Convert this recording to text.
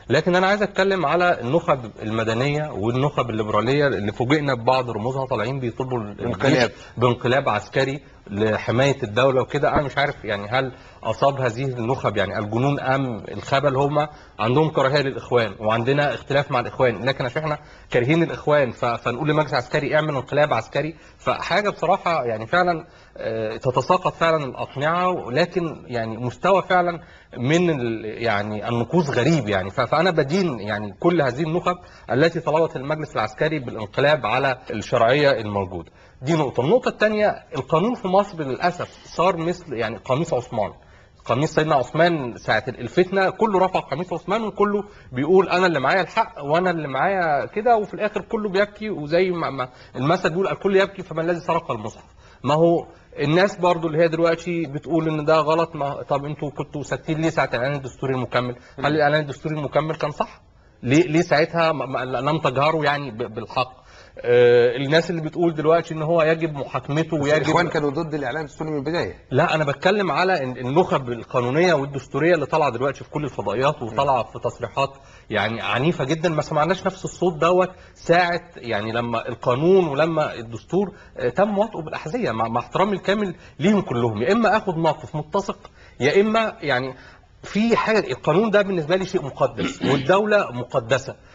لكن انا عايز اتكلم على النخب المدنيه والنخب الليبراليه اللي فوجئنا ببعض رموزها طالعين بيطلبوا انقلاب. بانقلاب عسكري لحمايه الدوله وكده انا مش عارف يعني هل اصاب هذه النخب يعني الجنون ام الخبل هم عندهم كراهيه للاخوان وعندنا اختلاف مع الاخوان لكن عشان احنا كارهين الاخوان ف- فنقول لمجلس عسكري اعمل انقلاب عسكري فحاجه بصراحه يعني فعلا آه، تتساقط فعلا الاقنعه لكن يعني مستوى فعلا من ال- يعني النقوص غريب يعني ف- فانا بدين يعني كل هذه النخب التي طلبت المجلس العسكري بالانقلاب على الشرعيه الموجوده دي نقطه النقطه الثانيه القانون في مصر للاسف صار مثل يعني قميص عثمان قميص سيدنا عثمان ساعة الفتنة كله رفع قميص عثمان وكله بيقول أنا اللي معايا الحق وأنا اللي معايا كده وفي الآخر كله بيبكي وزي ما ما المثل بيقول الكل يبكي فمن الذي سرق المصحف ما هو الناس برضو اللي هي دلوقتي بتقول ان ده غلط ما طب انتوا كنتوا ساكتين ليه ساعه الاعلان الدستوري المكمل؟ هل الاعلان الدستوري المكمل كان صح؟ ليه ليه ساعتها ما- ما- لم تجهروا يعني ب- بالحق؟ آه الناس اللي بتقول دلوقتي ان هو يجب محاكمته بس ويجب الاخوان كانوا ضد الاعلان الدستوري من البدايه لا انا بتكلم على إن النخب القانونيه والدستوريه اللي طالعه دلوقتي في كل الفضائيات وطالعه في تصريحات يعني عنيفه جدا ما سمعناش نفس الصوت دوت ساعه يعني لما القانون ولما الدستور آه، تم وطئه بالاحذيه مع, مع احترامي الكامل ليهم كلهم يا اما اخد موقف متسق يا اما يعني في حاجه القانون ده بالنسبه لي شيء مقدس والدوله مقدسه